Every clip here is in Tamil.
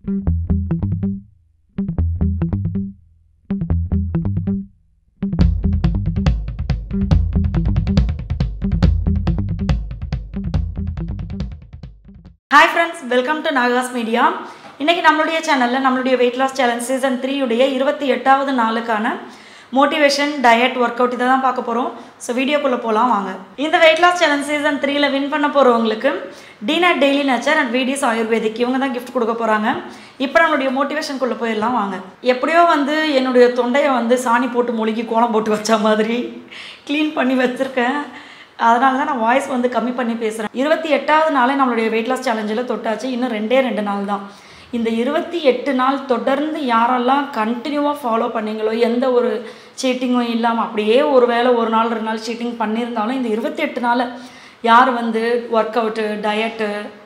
hi friends welcome to Nagas media இன்றைக்கி நம்மளுடைய சேனலில் நம்மளுடைய வெயிட் லாஸ் சேலஞ்ச் சீசன் த்ரீயுடைய இருபத்தி எட்டாவது நாளுக்கான மோட்டிவேஷன் டயட் ஒர்க் அவுட் இதை தான் பார்க்க போகிறோம் ஸோ வீடியோக்குள்ளே போகலாம் வாங்க இந்த வெயிட் லாஸ் சேலஞ்ச் சீசன் த்ரீல வின் பண்ண போகிறவங்களுக்கு டீனட் daily nature and videos ayurvedic இவங்க தான் கிஃப்ட் கொடுக்க போகிறாங்க இப்போ நம்மளுடைய மோட்டிவேஷனுக்குள்ளே போயிடலாம் வாங்க எப்படியோ வந்து என்னுடைய தொண்டையை வந்து சாணி போட்டு மொழிகி கோலம் போட்டு வச்ச மாதிரி க்ளீன் பண்ணி வச்சுருக்கேன் அதனால தான் நான் வாய்ஸ் வந்து கம்மி பண்ணி பேசுகிறேன் இருபத்தி எட்டாவது நாளே நம்மளுடைய வெயிட் லாஸ் சேலஞ்சில் தொட்டாச்சு இன்னும் ரெண்டே ரெண்டு நாள் தான் இந்த இருபத்தி எட்டு நாள் தொடர்ந்து யாரெல்லாம் கண்டினியூவாக ஃபாலோ பண்ணீங்களோ எந்த ஒரு சீட்டிங்கும் இல்லாமல் அப்படியே ஒரு வேளை ஒரு நாள் ரெண்டு நாள் சீட்டிங் பண்ணியிருந்தாலும் இந்த இருபத்தி எட்டு நாள் யார் வந்து ஒர்க் அவுட்டு டயட்டு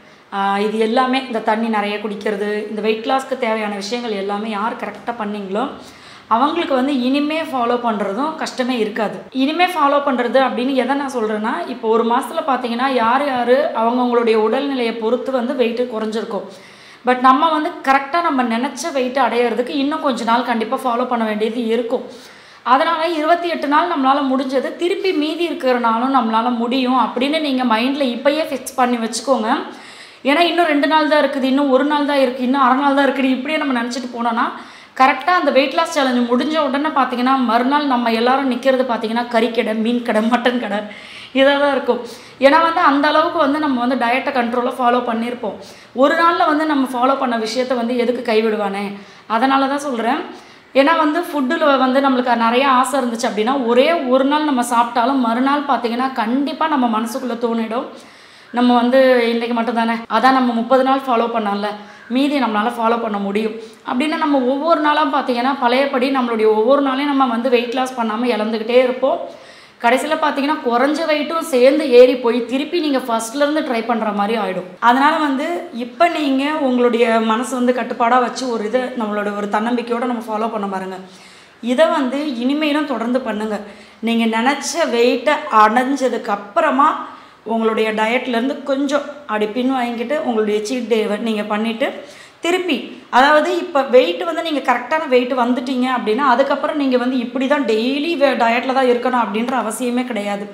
இது எல்லாமே இந்த தண்ணி நிறைய குடிக்கிறது இந்த வெயிட் லாஸ்க்கு தேவையான விஷயங்கள் எல்லாமே யார் கரெக்டாக பண்ணீங்களோ அவங்களுக்கு வந்து இனிமே ஃபாலோ பண்ணுறதும் கஷ்டமே இருக்காது இனிமே ஃபாலோ பண்ணுறது அப்படின்னு எதை நான் சொல்கிறேன்னா இப்போ ஒரு மாதத்தில் பார்த்தீங்கன்னா யார் யார் அவங்கவுங்களுடைய உடல்நிலையை பொறுத்து வந்து வெயிட்டு குறைஞ்சிருக்கும் பட் நம்ம வந்து கரெக்டாக நம்ம நினச்ச வெயிட் அடையிறதுக்கு இன்னும் கொஞ்ச நாள் கண்டிப்பாக ஃபாலோ பண்ண வேண்டியது இருக்கும் அதனால் இருபத்தி எட்டு நாள் நம்மளால் முடிஞ்சது திருப்பி மீதி இருக்கிற நாளும் நம்மளால் முடியும் அப்படின்னு நீங்கள் மைண்டில் இப்போயே ஃபிக்ஸ் பண்ணி வச்சுக்கோங்க ஏன்னா இன்னும் ரெண்டு நாள் தான் இருக்குது இன்னும் ஒரு நாள் தான் இருக்குது இன்னும் அரை நாள் தான் இருக்குது இப்படியே நம்ம நினச்சிட்டு போனோன்னா கரெக்டாக அந்த வெயிட் லாஸ் சேலஞ்சு முடிஞ்ச உடனே பார்த்தீங்கன்னா மறுநாள் நம்ம எல்லாரும் நிற்கிறது பார்த்தீங்கன்னா கறிக்கடை மீன் கடை மட்டன் கடை இதாக தான் இருக்கும் ஏன்னா வந்து அந்த அளவுக்கு வந்து நம்ம வந்து டயட்டை கண்ட்ரோலாக ஃபாலோ பண்ணியிருப்போம் ஒரு நாளில் வந்து நம்ம ஃபாலோ பண்ண விஷயத்த வந்து எதுக்கு கைவிடுவானே அதனால தான் சொல்கிறேன் ஏன்னா வந்து ஃபுட்டில் வந்து நம்மளுக்கு நிறைய ஆசை இருந்துச்சு அப்படின்னா ஒரே ஒரு நாள் நம்ம சாப்பிட்டாலும் மறுநாள் பார்த்தீங்கன்னா கண்டிப்பாக நம்ம மனசுக்குள்ளே தோணிடும் நம்ம வந்து இன்றைக்கி மட்டும் தானே அதான் நம்ம முப்பது நாள் ஃபாலோ பண்ணோம்ல மீதி நம்மளால் ஃபாலோ பண்ண முடியும் அப்படின்னு நம்ம ஒவ்வொரு நாளாக பார்த்தீங்கன்னா பழையபடி நம்மளுடைய ஒவ்வொரு நாளையும் நம்ம வந்து வெயிட் லாஸ் பண்ணாமல் இழந்துக்கிட்டே இருப்போம் கடைசியில் பார்த்தீங்கன்னா குறைஞ்ச வெயிட்டும் சேர்ந்து ஏறி போய் திருப்பி நீங்கள் ஃபஸ்ட்லேருந்து ட்ரை பண்ணுற மாதிரி ஆகிடும் அதனால் வந்து இப்போ நீங்கள் உங்களுடைய மனசு வந்து கட்டுப்பாடாக வச்சு ஒரு இதை நம்மளோட ஒரு தன்னம்பிக்கையோடு நம்ம ஃபாலோ பண்ண பாருங்கள் இதை வந்து இனிமேலும் தொடர்ந்து பண்ணுங்கள் நீங்கள் நினச்ச வெயிட்டை அடைஞ்சதுக்கு அப்புறமா உங்களுடைய டயட்லேருந்து கொஞ்சம் அப்படி பின் வாங்கிட்டு உங்களுடைய சீட் டேவை நீங்கள் பண்ணிவிட்டு திருப்பி அதாவது இப்போ வெயிட் வந்து நீங்கள் கரெக்டான வெயிட் வந்துட்டீங்க அப்படின்னா அதுக்கப்புறம் நீங்கள் வந்து இப்படி தான் டெய்லி டயட்டில் தான் இருக்கணும் அப்படின்ற அவசியமே கிடையாது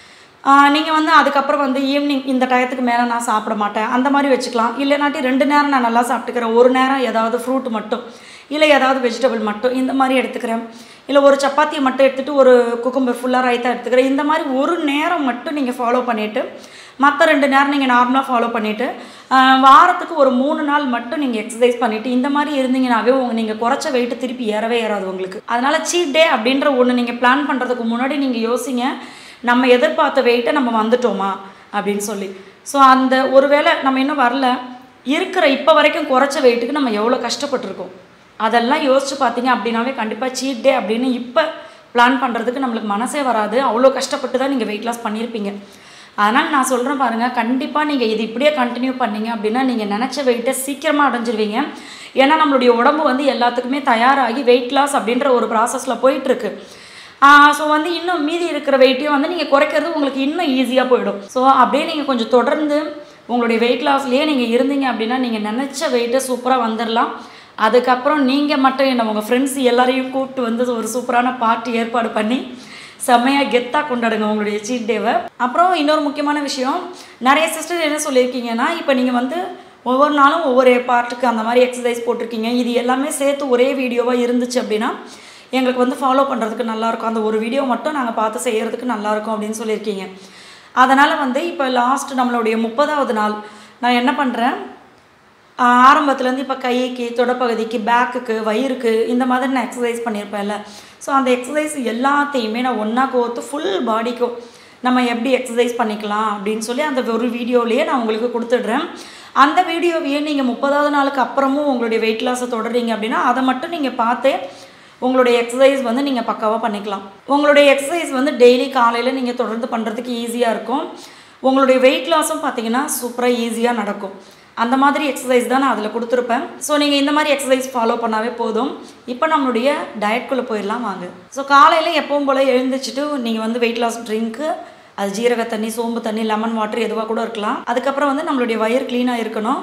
நீங்கள் வந்து அதுக்கப்புறம் வந்து ஈவினிங் இந்த டயத்துக்கு மேலே நான் சாப்பிட மாட்டேன் அந்த மாதிரி வச்சுக்கலாம் இல்லைனாட்டி ரெண்டு நேரம் நான் நல்லா சாப்பிட்டுக்கிறேன் ஒரு நேரம் ஏதாவது ஃப்ரூட் மட்டும் இல்லை ஏதாவது வெஜிடபிள் மட்டும் இந்த மாதிரி எடுத்துக்கிறேன் இல்லை ஒரு சப்பாத்தியை மட்டும் எடுத்துகிட்டு ஒரு குக்கும்பர் ஃபுல்லாக ரைத்தா எடுத்துக்கிறேன் இந்த மாதிரி ஒரு நேரம் மட்டும் நீங்கள் ஃபாலோ பண்ணிவிட்டு மற்ற ரெண்டு நேரம் நீங்கள் நார்மலாக ஃபாலோ பண்ணிவிட்டு வாரத்துக்கு ஒரு மூணு நாள் மட்டும் நீங்கள் எக்ஸசைஸ் பண்ணிவிட்டு இந்த மாதிரி இருந்தீங்கனாவே உங்கள் நீங்கள் குறைச்ச வெயிட்டு திருப்பி ஏறவே ஏறாது உங்களுக்கு அதனால் சீட் டே அப்படின்ற ஒன்று நீங்கள் பிளான் பண்ணுறதுக்கு முன்னாடி நீங்கள் யோசிங்க நம்ம எதிர்பார்த்த வெயிட்டை நம்ம வந்துட்டோமா அப்படின்னு சொல்லி ஸோ அந்த ஒரு வேளை நம்ம இன்னும் வரல இருக்கிற இப்போ வரைக்கும் குறைச்ச வெயிட்டுக்கு நம்ம எவ்வளோ கஷ்டப்பட்டிருக்கோம் அதெல்லாம் யோசிச்சு பார்த்தீங்க அப்படின்னாவே கண்டிப்பாக சீட் டே அப்படின்னு இப்போ பிளான் பண்ணுறதுக்கு நம்மளுக்கு மனசே வராது அவ்வளோ கஷ்டப்பட்டு தான் நீங்கள் வெயிட் லாஸ் பண்ணியிருப்பீங்க அதனால் நான் சொல்கிறேன் பாருங்கள் கண்டிப்பாக நீங்கள் இது இப்படியே கண்டினியூ பண்ணீங்க அப்படின்னா நீங்கள் நினச்ச வெயிட்டை சீக்கிரமாக அடைஞ்சிருவீங்க ஏன்னா நம்மளுடைய உடம்பு வந்து எல்லாத்துக்குமே தயாராகி வெயிட் லாஸ் அப்படின்ற ஒரு ப்ராசஸில் போயிட்டுருக்கு ஸோ வந்து இன்னும் மீதி இருக்கிற வெயிட்டையும் வந்து நீங்கள் குறைக்கிறது உங்களுக்கு இன்னும் ஈஸியாக போயிடும் ஸோ அப்படியே நீங்கள் கொஞ்சம் தொடர்ந்து உங்களுடைய வெயிட் லாஸ்லேயே நீங்கள் இருந்தீங்க அப்படின்னா நீங்கள் நினச்ச வெயிட்டை சூப்பராக வந்துடலாம் அதுக்கப்புறம் நீங்கள் மட்டும் என்ன உங்கள் ஃப்ரெண்ட்ஸ் எல்லாரையும் கூப்பிட்டு வந்து ஒரு சூப்பரான பார்ட்டி ஏற்பாடு பண்ணி செம்மையாக கெத்தாக கொண்டாடுங்க உங்களுடைய சீட் டேவை அப்புறம் இன்னொரு முக்கியமான விஷயம் நிறைய சிஸ்டர் என்ன சொல்லியிருக்கீங்கன்னா இப்போ நீங்கள் வந்து ஒவ்வொரு நாளும் ஒவ்வொரு பார்ட்டுக்கு அந்த மாதிரி எக்ஸசைஸ் போட்டிருக்கீங்க இது எல்லாமே சேர்த்து ஒரே வீடியோவாக இருந்துச்சு அப்படின்னா எங்களுக்கு வந்து ஃபாலோ பண்ணுறதுக்கு நல்லாயிருக்கும் அந்த ஒரு வீடியோ மட்டும் நாங்கள் பார்த்து செய்கிறதுக்கு நல்லாயிருக்கும் அப்படின்னு சொல்லியிருக்கீங்க அதனால் வந்து இப்போ லாஸ்ட் நம்மளுடைய முப்பதாவது நாள் நான் என்ன பண்ணுறேன் ஆரம்பத்துலேருந்து இப்போ கைக்கு தொடப்பகுதிக்கு பேக்குக்கு வயிறுக்கு இந்த மாதிரி நான் எக்ஸசைஸ் பண்ணியிருப்பேன்ல ஸோ அந்த எக்ஸசைஸ் எல்லாத்தையுமே நான் ஒன்றா கோர்த்து ஃபுல் பாடிக்கும் நம்ம எப்படி எக்ஸசைஸ் பண்ணிக்கலாம் அப்படின்னு சொல்லி அந்த ஒரு வீடியோலேயே நான் உங்களுக்கு கொடுத்துட்றேன் அந்த வீடியோவையே நீங்கள் முப்பதாவது நாளுக்கு அப்புறமும் உங்களுடைய வெயிட் லாஸை தொடர்றீங்க அப்படின்னா அதை மட்டும் நீங்கள் பார்த்தே உங்களுடைய எக்ஸசைஸ் வந்து நீங்கள் பக்காவாக பண்ணிக்கலாம் உங்களுடைய எக்ஸசைஸ் வந்து டெய்லி காலையில் நீங்கள் தொடர்ந்து பண்ணுறதுக்கு ஈஸியாக இருக்கும் உங்களுடைய வெயிட் லாஸும் பார்த்தீங்கன்னா சூப்பராக ஈஸியாக நடக்கும் அந்த மாதிரி எக்ஸசைஸ் தான் நான் அதில் கொடுத்துருப்பேன் ஸோ நீங்கள் இந்த மாதிரி எக்ஸசைஸ் ஃபாலோ பண்ணாவே போதும் இப்போ நம்மளுடைய டயட்குள்ளே போயிடலாம் வாங்க ஸோ காலையில் எப்பவும் போல் எழுந்திரிச்சிட்டு நீங்கள் வந்து வெயிட் லாஸ் ட்ரிங்க்கு அது ஜீரக தண்ணி சோம்பு தண்ணி லெமன் வாட்டர் எதுவாக கூட இருக்கலாம் அதுக்கப்புறம் வந்து நம்மளுடைய வயிறு க்ளீனாக இருக்கணும்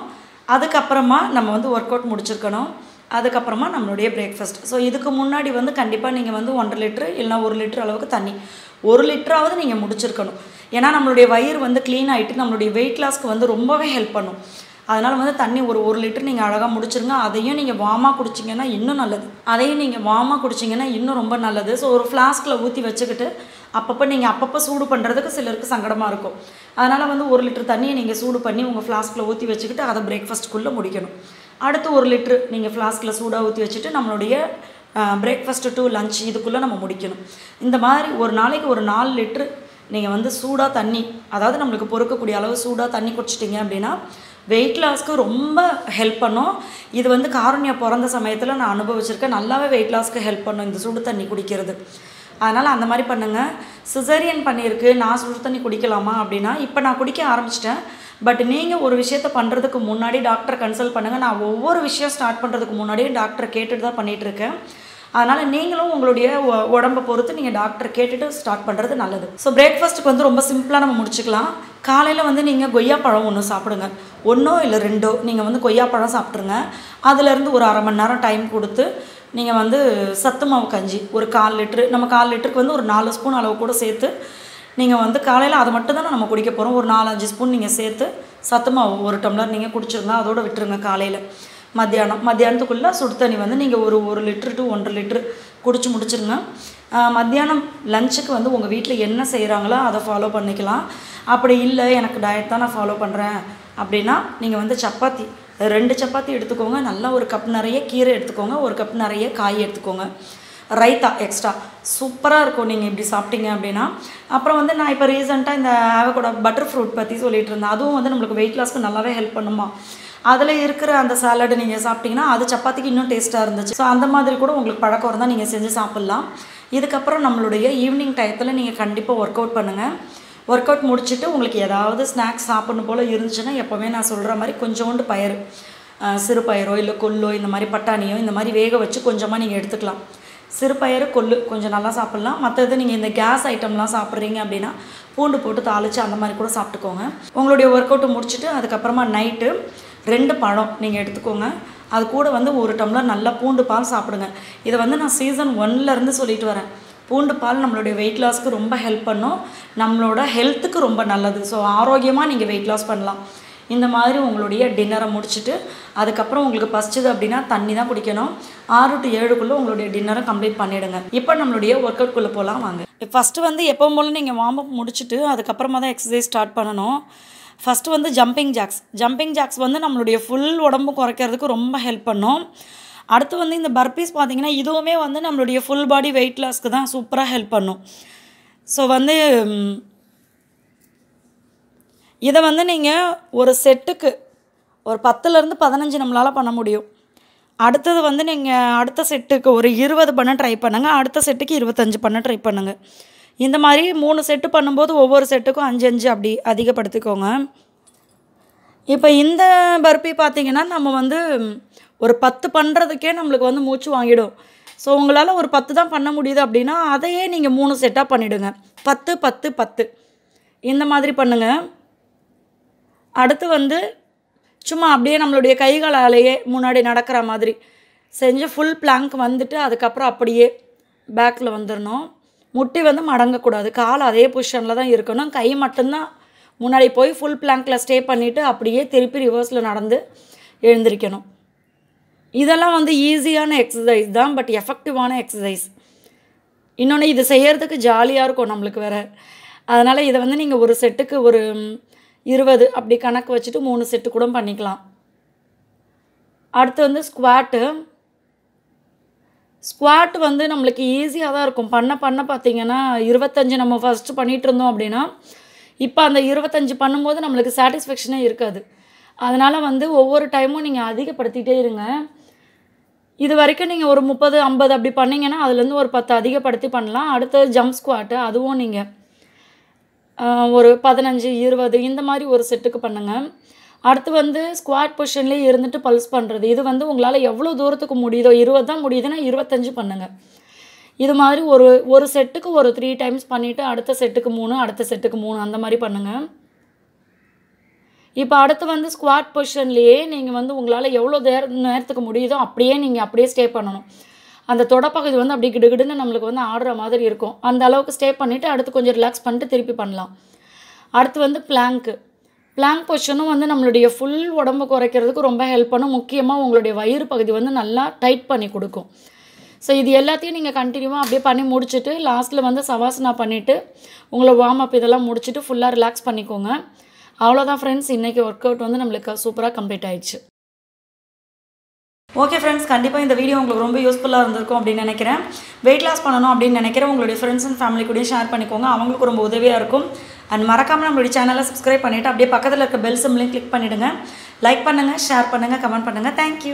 அதுக்கப்புறமா நம்ம வந்து ஒர்க் அவுட் முடிச்சிருக்கணும் அதுக்கப்புறமா நம்மளுடைய பிரேக்ஃபாஸ்ட் ஸோ இதுக்கு முன்னாடி வந்து கண்டிப்பாக நீங்கள் வந்து ஒன்றரை லிட்ரு இல்லைனா ஒரு லிட்டர் அளவுக்கு தண்ணி ஒரு லிட்டராவது நீங்கள் முடிச்சிருக்கணும் ஏன்னா நம்மளுடைய வயிறு வந்து க்ளீன் ஆகிட்டு நம்மளுடைய வெயிட் லாஸ்க்கு வந்து ரொம்பவே ஹெல்ப் பண்ணும் அதனால் வந்து தண்ணி ஒரு ஒரு லிட்டர் நீங்கள் அழகாக முடிச்சிருங்க அதையும் நீங்கள் வாமாக குடிச்சிங்கன்னா இன்னும் நல்லது அதையும் நீங்கள் வாமாக குடிச்சிங்கன்னா இன்னும் ரொம்ப நல்லது ஸோ ஒரு ஃப்ளாஸ்கில் ஊற்றி வச்சுக்கிட்டு அப்பப்போ நீங்கள் அப்பப்போ சூடு பண்ணுறதுக்கு சிலருக்கு சங்கடமாக இருக்கும் அதனால் வந்து ஒரு லிட்டர் தண்ணியை நீங்கள் சூடு பண்ணி உங்கள் ஃப்ளாஸ்கில் ஊற்றி வச்சுக்கிட்டு அதை பிரேக்ஃபாஸ்ட்டுக்குள்ளே முடிக்கணும் அடுத்து ஒரு லிட்ரு நீங்கள் ஃப்ளாஸ்கில் சூடாக ஊற்றி வச்சுட்டு நம்மளுடைய பிரேக்ஃபாஸ்ட்டு டு லஞ்ச் இதுக்குள்ளே நம்ம முடிக்கணும் இந்த மாதிரி ஒரு நாளைக்கு ஒரு நாலு லிட்ரு நீங்கள் வந்து சூடாக தண்ணி அதாவது நம்மளுக்கு பொறுக்கக்கூடிய அளவு சூடாக தண்ணி குடிச்சிட்டிங்க அப்படின்னா வெயிட் லாஸ்க்கு ரொம்ப ஹெல்ப் பண்ணும் இது வந்து காரணியா பிறந்த சமயத்தில் நான் அனுபவிச்சிருக்கேன் நல்லாவே வெயிட் லாஸ்க்கு ஹெல்ப் பண்ணும் இந்த சுடு தண்ணி குடிக்கிறது அதனால் அந்த மாதிரி பண்ணுங்கள் சிசேரியன் பண்ணியிருக்கு நான் சுடு தண்ணி குடிக்கலாமா அப்படின்னா இப்போ நான் குடிக்க ஆரம்பிச்சிட்டேன் பட் நீங்கள் ஒரு விஷயத்த பண்ணுறதுக்கு முன்னாடி டாக்டரை கன்சல்ட் பண்ணுங்கள் நான் ஒவ்வொரு விஷயம் ஸ்டார்ட் பண்ணுறதுக்கு முன்னாடியே டாக்டரை கேட்டுட்டு தான் பண்ணிகிட்ருக்கேன் அதனால் நீங்களும் உங்களுடைய உ- உடம்பை பொறுத்து நீங்கள் டாக்டரை கேட்டுட்டு ஸ்டார்ட் பண்ணுறது நல்லது ஸோ பிரேக்ஃபாஸ்ட்டுக்கு வந்து ரொம்ப சிம்பிளாக நம்ம முடிச்சுக்கலாம் காலையில் வந்து நீங்கள் கொய்யாப்பழம் ஒன்று சாப்பிடுங்க ஒன்றோ இல்லை ரெண்டோ நீங்கள் வந்து கொய்யாப்பழம் சாப்பிட்ருங்க அதுலேருந்து ஒரு அரை மணி நேரம் டைம் கொடுத்து நீங்கள் வந்து சத்து மாவு கஞ்சி ஒரு கால் லிட்ரு நம்ம கால் லிட்டருக்கு வந்து ஒரு நாலு ஸ்பூன் அளவு கூட சேர்த்து நீங்கள் வந்து காலையில் அதை மட்டும் தானே நம்ம குடிக்க போகிறோம் ஒரு நாலஞ்சு ஸ்பூன் நீங்கள் சேர்த்து சத்து மாவு ஒரு டம்ளர் நீங்கள் குடிச்சிருங்க அதோட விட்டுருங்க காலையில் மத்தியானம் மத்தியானத்துக்குள்ளே சுடு தண்ணி வந்து நீங்கள் ஒரு ஒரு லிட்ரு டு ஒன்றரை லிட்ரு குடிச்சு முடிச்சிருங்க ஆஹ் மத்தியானம் லஞ்சுக்கு வந்து உங்கள் வீட்டில் என்ன செய்கிறாங்களோ அதை ஃபாலோ பண்ணிக்கலாம் அப்படி இல்லை எனக்கு டயட் தான் நான் ஃபாலோ பண்ணுறேன் அப்படின்னா நீங்கள் வந்து சப்பாத்தி ரெண்டு சப்பாத்தி எடுத்துக்கோங்க நல்லா ஒரு கப் நிறைய கீரை எடுத்துக்கோங்க ஒரு கப் நிறைய காய் எடுத்துக்கோங்க ரைத்தா எக்ஸ்ட்ரா சூப்பராக இருக்கும் நீங்கள் இப்படி சாப்பிட்டீங்க அப்படின்னா அப்புறம் வந்து நான் இப்போ ரீசெண்டாக இந்த ஆவகோட பட்டர் ஃப்ரூட் பற்றி சொல்லிட்டு இருந்தேன் அதுவும் வந்து நம்மளுக்கு வெயிட் லாஸ்க்கு நல்லாவே ஹெல்ப் பண்ணுமா அதில் இருக்கிற அந்த சாலடு நீங்கள் சாப்பிட்டீங்கன்னா அது சப்பாத்திக்கு இன்னும் டேஸ்ட்டாக இருந்துச்சு ஸோ அந்த மாதிரி கூட உங்களுக்கு பழக்கம் இருந்தால் நீங்கள் செஞ்சு சாப்பிட்லாம் இதுக்கப்புறம் நம்மளுடைய ஈவினிங் டயத்தில் நீங்கள் கண்டிப்பாக ஒர்க் அவுட் பண்ணுங்கள் ஒர்க் அவுட் முடிச்சுட்டு உங்களுக்கு ஏதாவது ஸ்நாக்ஸ் சாப்பிடணும் போல் இருந்துச்சுன்னா எப்போவுமே நான் சொல்கிற மாதிரி கொஞ்சோண்டு பயிறு அஹ், சிறு பயிரோ இல்லை கொள்ளோ இந்த மாதிரி பட்டாணியோ இந்த மாதிரி வேக வச்சு கொஞ்சமாக நீங்கள் எடுத்துக்கலாம் சிறுபயிறு கொள்ளு கொஞ்சம் நல்லா சாப்பிட்லாம் மற்றது நீங்கள் இந்த கேஸ் ஐட்டம்லாம் சாப்பிட்றீங்க அப்படின்னா பூண்டு போட்டு தாளித்து அந்த மாதிரி கூட சாப்பிட்டுக்கோங்க உங்களுடைய ஒர்க் அவுட்டு முடிச்சுட்டு அதுக்கப்புறமா நைட்டு ரெண்டு பழம் நீங்கள் எடுத்துக்கோங்க அது கூட வந்து ஒரு டம்ளர் நல்லா பூண்டு பால் சாப்பிடுங்க இதை வந்து நான் சீசன் ஒன்லேருந்து சொல்லிட்டு வரேன் பூண்டு பால் நம்மளுடைய வெயிட் லாஸ்க்கு ரொம்ப ஹெல்ப் பண்ணும் நம்மளோட ஹெல்த்துக்கு ரொம்ப நல்லது ஸோ ஆரோக்கியமாக நீங்கள் வெயிட் லாஸ் பண்ணலாம் இந்த மாதிரி உங்களுடைய டின்னரை முடிச்சுட்டு அதுக்கப்புறம் உங்களுக்கு பசிச்சது அப்படின்னா தண்ணி தான் குடிக்கணும் ஆறு டு ஏழுக்குள்ளே உங்களுடைய டின்னரை கம்ப்ளீட் பண்ணிவிடுங்க இப்போ நம்மளுடைய ஒர்க் அவுட்குள்ளே போகலாம் வாங்க ஃபஸ்ட்டு வந்து எப்போ போல் நீங்கள் வார்ம் அப் முடிச்சுட்டு அதுக்கப்புறமா தான் எக்ஸசைஸ் ஸ்டார்ட் பண்ணணும் ஃபஸ்ட்டு வந்து ஜம்பிங் ஜாக்ஸ் ஜம்பிங் ஜாக்ஸ் வந்து நம்மளுடைய ஃபுல் உடம்பு குறைக்கிறதுக்கு ரொம்ப ஹெல்ப் பண்ணும் அடுத்து வந்து இந்த பர்பீஸ் பார்த்தீங்கன்னா இதுவுமே வந்து நம்மளுடைய ஃபுல் பாடி வெயிட் லாஸ்க்கு தான் சூப்பராக ஹெல்ப் பண்ணும் ஸோ வந்து ம், இதை வந்து நீங்கள் ஒரு செட்டுக்கு ஒரு பத்துலேருந்து பதினஞ்சு நம்மளால் பண்ண முடியும் அடுத்தது வந்து நீங்கள் அடுத்த செட்டுக்கு ஒரு இருபது பண்ண ட்ரை பண்ணுங்கள் அடுத்த செட்டுக்கு இருபத்தஞ்சு பண்ண ட்ரை பண்ணுங்கள் இந்த மாதிரி மூணு செட்டு பண்ணும்போது ஒவ்வொரு செட்டுக்கும் அஞ்சு அஞ்சு அப்படி அதிகப்படுத்திக்கோங்க இப்போ இந்த பர்பி பார்த்தீங்கன்னா நம்ம வந்து ஒரு பத்து பண்ணுறதுக்கே நம்மளுக்கு வந்து மூச்சு வாங்கிடும் ஸோ உங்களால் ஒரு பத்து தான் பண்ண முடியுது அப்படின்னா அதையே நீங்கள் மூணு செட்டாக பண்ணிவிடுங்க பத்து பத்து பத்து இந்த மாதிரி பண்ணுங்கள் அடுத்து வந்து சும்மா அப்படியே நம்மளுடைய கைகளாலேயே முன்னாடி நடக்கிற மாதிரி செஞ்சு ஃபுல் பிளாங்க் வந்துட்டு அதுக்கப்புறம் அப்படியே பேக்கில் வந்துடணும் முட்டி வந்து மடங்கக்கூடாது கால் அதே பொசிஷனில் தான் இருக்கணும் கை மட்டும்தான் முன்னாடி போய் ஃபுல் பிளாங்க்கில் ஸ்டே பண்ணிவிட்டு அப்படியே திருப்பி ரிவர்ஸில் நடந்து எழுந்திரிக்கணும் இதெல்லாம் வந்து ஈஸியான எக்ஸசைஸ் தான் பட் எஃபெக்டிவான எக்ஸசைஸ் இன்னொன்று இது செய்யறதுக்கு ஜாலியாக இருக்கும் நம்மளுக்கு வேறு அதனால் இதை வந்து நீங்கள் ஒரு செட்டுக்கு ஒரு ம், இருபது அப்படி கணக்கு வச்சுட்டு மூணு செட்டு கூட பண்ணிக்கலாம் அடுத்து வந்து ஸ்குவாட்டு ஸ்குவாட் வந்து நம்மளுக்கு ஈஸியாக தான் இருக்கும் பண்ண பண்ண பார்த்தீங்கன்னா இருபத்தஞ்சு நம்ம ஃபஸ்ட்டு பண்ணிகிட்டு இருந்தோம் அப்படின்னா இப்போ அந்த இருபத்தஞ்சு பண்ணும்போது நம்மளுக்கு சாட்டிஸ்ஃபேக்ஷனே இருக்காது அதனால் வந்து ஒவ்வொரு டைமும் நீங்கள் அதிகப்படுத்திட்டே இருங்க இது வரைக்கும் நீங்கள் ஒரு முப்பது ஐம்பது அப்படி பண்ணீங்கன்னா அதுலேருந்து ஒரு பத்து அதிகப்படுத்தி பண்ணலாம் அடுத்தது ஜம்ப் ஸ்குவாட்டு அதுவும் நீங்கள் ஆஹ் ஒரு பதினஞ்சு இருபது இந்த மாதிரி ஒரு செட்டுக்கு பண்ணுங்கள் அடுத்து வந்து ஸ்குவாட் பொசிஷன்லேயே இருந்துட்டு பல்ஸ் பண்ணுறது இது வந்து உங்களால் எவ்வளோ தூரத்துக்கு முடியுதோ இருபது தான் முடியுதுன்னா இருபத்தஞ்சு பண்ணுங்கள் இது மாதிரி ஒரு ஒரு செட்டுக்கு ஒரு த்ரீ டைம்ஸ் பண்ணிவிட்டு அடுத்த செட்டுக்கு மூணு அடுத்த செட்டுக்கு மூணு அந்த மாதிரி பண்ணுங்கள் இப்போ அடுத்து வந்து ஸ்குவாட் பொசிஷன்லேயே நீங்கள் வந்து உங்களால் எவ்வளோ நேர நேரத்துக்கு முடியுதோ அப்படியே நீங்கள் அப்படியே ஸ்டே பண்ணணும் அந்த தொடப்பகுதி வந்து அப்படி கிடுகிடுன்னு நம்மளுக்கு வந்து ஆடுற மாதிரி இருக்கும் அந்த அளவுக்கு ஸ்டே பண்ணிவிட்டு அடுத்து கொஞ்சம் ரிலாக்ஸ் பண்ணிட்டு திருப்பி பண்ணலாம் அடுத்து வந்து பிளாங்க்கு பிளாங்க் பொசிஷனும் வந்து நம்மளுடைய ஃபுல் உடம்பு குறைக்கிறதுக்கு ரொம்ப ஹெல்ப் பண்ணும் முக்கியமாக உங்களுடைய வயிறு பகுதி வந்து நல்லா டைட் பண்ணி கொடுக்கும் ஸோ இது எல்லாத்தையும் நீங்கள் கண்டினியூவாக அப்படியே பண்ணி முடிச்சுட்டு லாஸ்ட்டில் வந்து சவாசனா பண்ணிவிட்டு உங்களை வார்ம் அப் இதெல்லாம் முடிச்சுட்டு ஃபுல்லாக ரிலாக்ஸ் பண்ணிக்கோங்க அவ்வளோதான் ஃப்ரெண்ட்ஸ் இன்றைக்கி ஒர்க் அவுட் வந்து நம்மளுக்கு சூப்பராக கம்ப்ளீட் ஆயிடுச்சு ஓகே ஃப்ரெண்ட்ஸ் கண்டிப்பாக இந்த வீடியோ உங்களுக்கு ரொம்ப யூஸ்ஃபுல்லாக இருந்திருக்கும் அப்படின்னு நினைக்கிறேன் வெயிட் லாஸ் பண்ணணும் அப்படின்னு நினைக்கிறேன் உங்களுடைய ஃப்ரெண்ட்ஸ் அண்ட் ஃபேமிலி கூடயும் ஷேர் பண்ணிக்கோங்க அவங்களுக்கு ரொம்ப உதவியாக இருக்கும் அண்ட் மறக்காமல் நம்மளுடைய சேனலை சப்ஸ்கிரைப் பண்ணிவிட்டு அப்படியே பக்கத்தில் இருக்க பெல் சிம்லையும் கிளிக் பண்ணிவிடுங்க லைக் பண்ணுங்கள் ஷேர் பண்ணுங்கள் கமெண்ட் பண்ணுங்கள் தேங்க்யூ